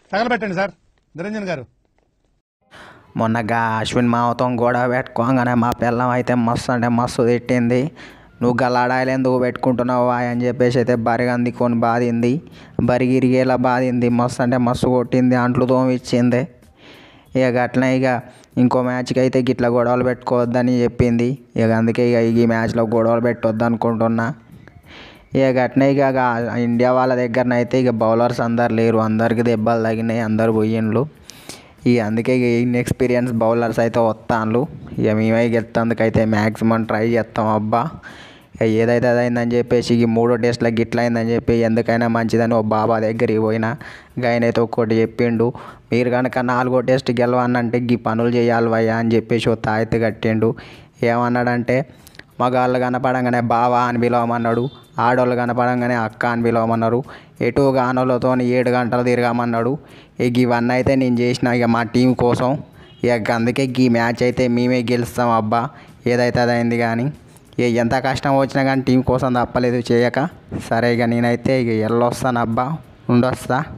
తగలబెట్టండి sir Niranjan గారు మొన్నగా అశ్విన్ మావతో గొడవ పెట్టుకోగానే మా పిల్లం అయితే మస్తు అంటే మస్తు తిట్టింది నువ్వు గలాడాయలు ఎందుకు పెట్టుకుంటున్నావా అని చెప్పేసి అయితే బరిగా అందుకొని బాధింది బరిగి ఇరిగేలా బాధింది మస్తు అంటే మస్తు కొట్టింది అంట్లు తోమిచ్చింది ఇక అట్లనే ఇక ఇంకో మ్యాచ్కి అయితే గిట్లా గొడవలు పెట్టుకోవద్దని చెప్పింది ఇక అందుకే ఇక ఈ మ్యాచ్లో గొడవలు పెట్టొద్దు అనుకుంటున్నా ఇక అట్నే ఇక ఇండియా వాళ్ళ దగ్గరనైతే ఇక బౌలర్స్ అందరు లేరు అందరికి దెబ్బలు తగినాయి అందరు పోయిండ్లు ఇక అందుకే ఇక ఇన్ ఎక్స్పీరియన్స్ బౌలర్స్ అయితే వస్తాను ఇక మేమే గెలుతందుకైతే మ్యాక్సిమం ట్రై చేస్తాం అబ్బా ఇక ఏదైతే అదైందని చెప్పేసి ఈ మూడో టెస్ట్లకు గిట్ల అయిందని చెప్పి ఎందుకైనా మంచిదని ఓ బాబా దగ్గరికి పోయినా గాయనైతే ఒక్కటి చెప్పిండు మీరు కనుక నాలుగో టెస్ట్ గెలవనంటే ఈ పనులు చేయాలి వయ్యా అని చెప్పేసి ఓ తాయెత్తు కట్టిండు ఏమన్నాడంటే మగాళ్ళు కనపడంగానే బావా అని పిలవమన్నాడు ఆడోళ్ళు కనపడంగానే అక్క అని పిలవమన్నారు ఎటు గానోళ్ళతో ఏడు గంటలు తిరగమన్నాడు ఇక ఇవన్నీ అయితే నేను చేసిన ఇక మా టీం కోసం ఇక అందుకే ఈ మ్యాచ్ అయితే మేమే గెలుస్తాం అబ్బా ఏదైతే అదైంది కానీ ఇక ఎంత కష్టం వచ్చినా కానీ టీం కోసం తప్పలేదు చేయక సరే ఇక నేనైతే ఇక వెళ్ళొస్తాను అబ్బా ఉండొస్తా